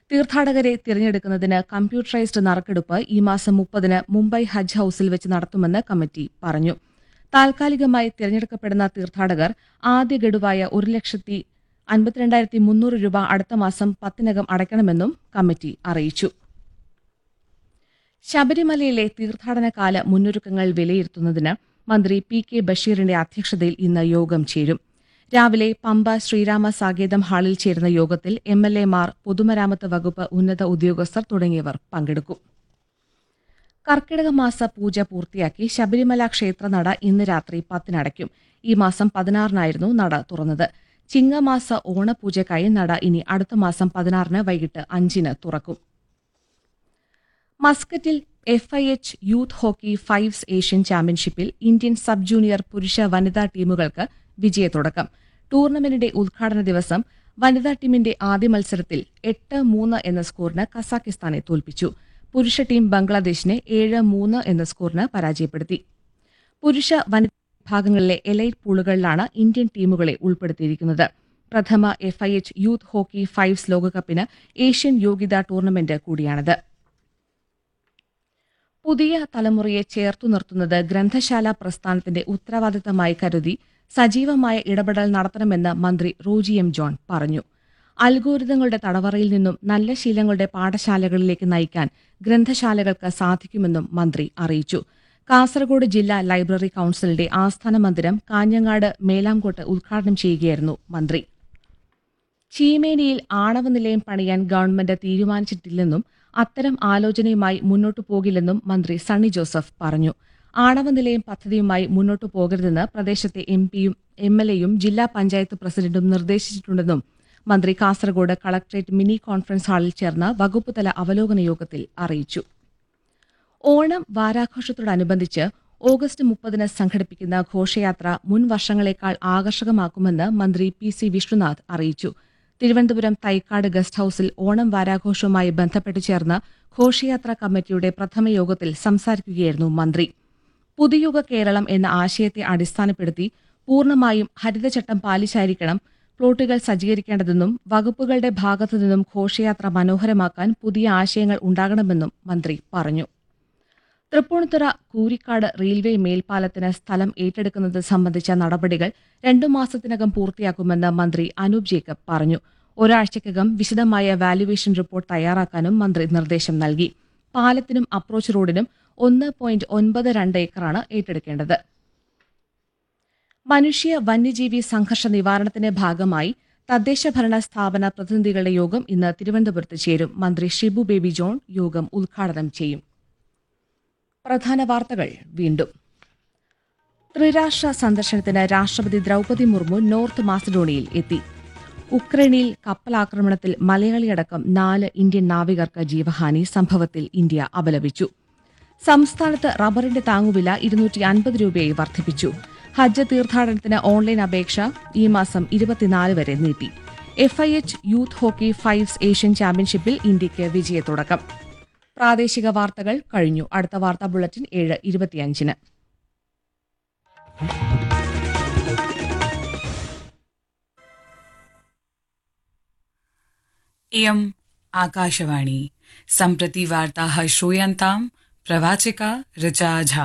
തീർത്ഥാടകരെ തിരഞ്ഞെടുക്കുന്നതിന് കമ്പ്യൂട്ടറൈസ്ഡ് നറുക്കെടുപ്പ് ഈ മാസം മുപ്പതിന് മുംബൈ ഹജ്ജ് ഹൌസിൽ വെച്ച് നടത്തുമെന്ന് കമ്മിറ്റി പറഞ്ഞു താൽക്കാലികമായി തിരഞ്ഞെടുക്കപ്പെടുന്ന തീർത്ഥാടകർ ആദ്യ ഗഡുവായ ഒരു ലക്ഷത്തി അൻപത്തിരണ്ടായിരത്തി മുന്നൂറ് രൂപ അടുത്ത മാസം പത്തിനകം അടയ്ക്കണമെന്നും കമ്മിറ്റി അറിയിച്ചു ശബരിമലയിലെ തീർത്ഥാടനകാല മുന്നൊരുക്കങ്ങൾ വിലയിരുത്തുന്നതിന് മന്ത്രി പി കെ ബഷീറിന്റെ അധ്യക്ഷതയിൽ ഇന്ന് യോഗം ചേരും രാവിലെ പമ്പ ശ്രീരാമ സാകേതം ഹാളിൽ ചേരുന്ന യോഗത്തിൽ എം എൽ എമാർ പൊതുമരാമത്ത് വകുപ്പ് ഉന്നത ഉദ്യോഗസ്ഥർ തുടങ്ങിയവർ പങ്കെടുക്കും കർക്കിടക മാസ പൂജ പൂർത്തിയാക്കി ശബരിമല ക്ഷേത്രനട ഇന്ന് രാത്രി പത്തിനടയ്ക്കും ഈ മാസം പതിനാറിനായിരുന്നു നട തുറന്നത് ചിങ്ങമാസ ഓണപൂജയ്ക്കായി നട ഇനി അടുത്ത മാസം പതിനാറിന് വൈകിട്ട് അഞ്ചിന് തുറക്കും മസ്കറ്റിൽ F I H youth hockey fives Asian ചാമ്പ്യൻഷിപ്പിൽ ഇന്ത്യൻ സബ് ജൂനിയർ പുരുഷ വനിതാ ടീമുകൾക്ക് വിജയത്തുടക്കം ടൂർണമെന്റിന്റെ ഉദ്ഘാടന ദിവസം വനിതാ ടീമിന്റെ ആദ്യ മത്സരത്തിൽ എട്ട് മൂന്ന് എന്ന സ്കോറിന് കസാക്കിസ്ഥാനെ തോൽപ്പിച്ചു പുരുഷ ടീം ബംഗ്ലാദേശിനെ ഏഴ് മൂന്ന് എന്ന സ്കോറിന് പരാജയപ്പെടുത്തി പുരുഷ വനിതാ വിഭാഗങ്ങളിലെ എലൈറ്റ് പൂളുകളിലാണ് ഇന്ത്യൻ ടീമുകളെ ഉൾപ്പെടുത്തിയിരിക്കുന്നത് പ്രഥമ F I H youth hockey fives ലോകകപ്പിന് ഏഷ്യൻ യോഗ്യതാ ടൂർണമെന്റ് കൂടിയാണിത് പുതിയ തലമുറയെ ചേർത്തു നിർത്തുന്നത് ഗ്രന്ഥശാല പ്രസ്ഥാനത്തിന്റെ ഉത്തരവാദിത്തമായി കരുതി സജീവമായ ഇടപെടൽ നടത്തണമെന്ന് മന്ത്രി റോജി എം ജോൺ പറഞ്ഞു അൽഗോരിതങ്ങളുടെ തടവറയിൽ നിന്നും നല്ല ശീലങ്ങളുടെ പാഠശാലകളിലേക്ക് നയിക്കാൻ ഗ്രന്ഥശാലകൾക്ക് സാധിക്കുമെന്നും മന്ത്രി അറിയിച്ചു കാസർഗോഡ് ജില്ലാ ലൈബ്രറി കൌൺസിലിന്റെ ആസ്ഥാന മന്ദിരം കാഞ്ഞങ്ങാട് മേലാംകോട്ട് ഉദ്ഘാടനം ചെയ്യുകയായിരുന്നു മന്ത്രി ചീമേനിയിൽ ആണവ നിലയം പണിയാൻ ഗവൺമെന്റ് തീരുമാനിച്ചിട്ടില്ലെന്നും അത്തരം ആലോചനയുമായി മുന്നോട്ടു പോകില്ലെന്നും മന്ത്രി സണ്ണി ജോസഫ് പറഞ്ഞു ആണവ നിലയം പദ്ധതിയുമായി മുന്നോട്ടു പോകരുതെന്ന് പ്രദേശത്തെ എം പിയും എം എൽ എയും ജില്ലാ പഞ്ചായത്ത് പ്രസിഡന്റും നിർദ്ദേശിച്ചിട്ടുണ്ടെന്നും മന്ത്രി കാസർഗോഡ് കളക്ടറേറ്റ് മിനി കോൺഫറൻസ് ഹാളിൽ ചേർന്ന വകുപ്പുതല അവലോകന യോഗത്തിൽ അറിയിച്ചു ഓണം വാരാഘോഷത്തോടനുബന്ധിച്ച് ഓഗസ്റ്റ് മുപ്പതിന് സംഘടിപ്പിക്കുന്ന ഘോഷയാത്ര മുൻ വർഷങ്ങളെക്കാൾ ആകർഷകമാക്കുമെന്ന് മന്ത്രി പി സി വിഷ്ണുനാഥ് അറിയിച്ചു തിരുവനന്തപുരം തൈക്കാട് ഗസ്റ്റ് ഹൌസിൽ ഓണം വാരാഘോഷവുമായി ബന്ധപ്പെട്ട് ചേർന്ന ഘോഷയാത്രാ കമ്മിറ്റിയുടെ പ്രഥമ യോഗത്തിൽ സംസാരിക്കുകയായിരുന്നു മന്ത്രി പുതുയുഗ കേരളം എന്ന ആശയത്തെ അടിസ്ഥാനപ്പെടുത്തി പൂർണ്ണമായും ഹരിതചട്ടം പാലിച്ചായിരിക്കണം പ്ലോട്ടുകൾ സജ്ജീകരിക്കേണ്ടതെന്നും വകുപ്പുകളുടെ ഭാഗത്തുനിന്നും ഘോഷയാത്ര മനോഹരമാക്കാൻ പുതിയ ആശയങ്ങൾ ഉണ്ടാകണമെന്നും മന്ത്രി പറഞ്ഞു തൃപ്പൂണിത്തുറ കൂരിക്കാട് റെയിൽവേ മേൽപ്പാലത്തിന് സ്ഥലം ഏറ്റെടുക്കുന്നത് സംബന്ധിച്ച നടപടികൾ രണ്ടു മാസത്തിനകം പൂർത്തിയാക്കുമെന്ന് മന്ത്രി അനൂപ് ജേക്കബ് പറഞ്ഞു ഒരാഴ്ചയ്ക്കകം വിശദമായ വാല്യുവേഷൻ റിപ്പോർട്ട് തയ്യാറാക്കാനും മന്ത്രി നിർദ്ദേശം നൽകി പാലത്തിനും അപ്രോച്ച് റോഡിനും ഒന്ന് പോയിന്റ് ഒൻപത് രണ്ട് ഏക്കറാണ് ഏറ്റെടുക്കേണ്ടത് മനുഷ്യ വന്യജീവി സംഘർഷ നിവാരണത്തിന്റെ ഭാഗമായി തദ്ദേശ ഭരണ സ്ഥാപന പ്രതിനിധികളുടെ യോഗം ഇന്ന് തിരുവനന്തപുരത്ത് ചേരും മന്ത്രി ഷിബു ബേബി ജോൺ യോഗം ഉദ്ഘാടനം ചെയ്യും പ്രധാന വാർത്തകൾ വീണ്ടും ത്രിരാഷ്ട്ര സന്ദർശനത്തിന് രാഷ്ട്രപതി ദ്രൗപദി മുർമു നോർത്ത് മാസഡോണിയയിൽ എത്തി ഉക്രൈനിൽ കപ്പലാക്രമണത്തിൽ മലയാളിയടക്കം നാല് ഇന്ത്യൻ നാവികർക്ക് ജീവഹാനി സംഭവത്തിൽ ഇന്ത്യ അപലപിച്ചു സംസ്ഥാനത്ത് റബ്ബറിന്റെ താങ്ങുവില ഇരുന്നൂറ്റി അൻപത് രൂപയായി വർദ്ധിപ്പിച്ചു ഹജ്ജ് തീർത്ഥാടനത്തിന് ഓൺലൈൻ അപേക്ഷ ഈ മാസം ഇരുപത്തിനാല് വരെ നീട്ടി F I H youth hockey fives Asian ചാമ്പ്യൻഷിപ്പിൽ ഇന്ത്യയ്ക്ക് വിജയത്തുടക്കം പ്രാദേശിക വാർത്തകൾ കഴിഞ്ഞു അടുത്ത വാർത്താ ബുള്ളറ്റിൻ ഏഴ് ഇരുപത്തിയഞ്ചിന് इयम् आकाशवाणी सम्प्रति वार्ताः श्रूयन्ताम् प्रवाचिका ऋचा झा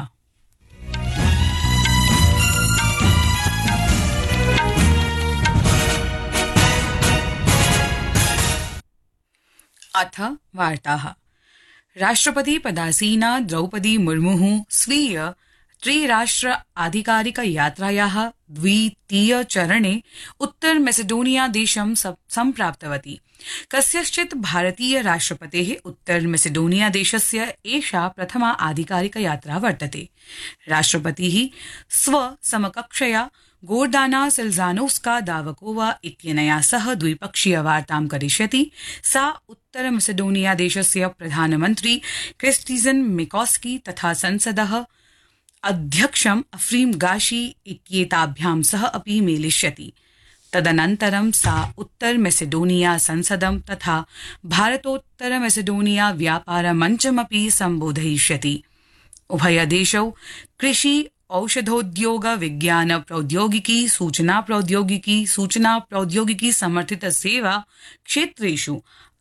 अथ वार्ताः राष्ट्रपति पदासीना द्रौपदी मुर्मुः स्वीय त्रिराष्ट्र आधिकारिक यात्रायाः द्वितीय चरणे उत्तर मेसेडोनिया देशं सं- सम्प्राप्तवती कस्यश्चित् भारतीय राष्ट्रपतेः उत्तर मेसेडोनिया देशस्य एषा प्रथमा आधिकारिक यात्रा वर्तते राष्ट्रपतिः स्वसमकक्षया गोर्दाना सिल्जानोस्का दावकोवा इत्यनया सह द्विपक्षीय वार्तां करिष्यति सा उत्तर मेसेडोनिया देशस्य प्रधानमन्त्री क्रिस्टिजन मिकॉस्की तथा संसदः अध्यक्षम् अफ्रीम गाशी इत्येताभ्यां सह अपि मेलिष्यति तदनन्तरं सा उत्तर मेसेडोनिया संसदं तथा भारतोत्तर मेसेडोनिया व्यापार मञ्चमपि सम्बोधयिष्यति उभयदेशौ कृषि औषधोद्योग विज्ञान प्रौद्योगिकी सूचना प्रौद्योगिकी सूचना प्रौद्योगिकी समर्थित सेवा क्षेत्रेषु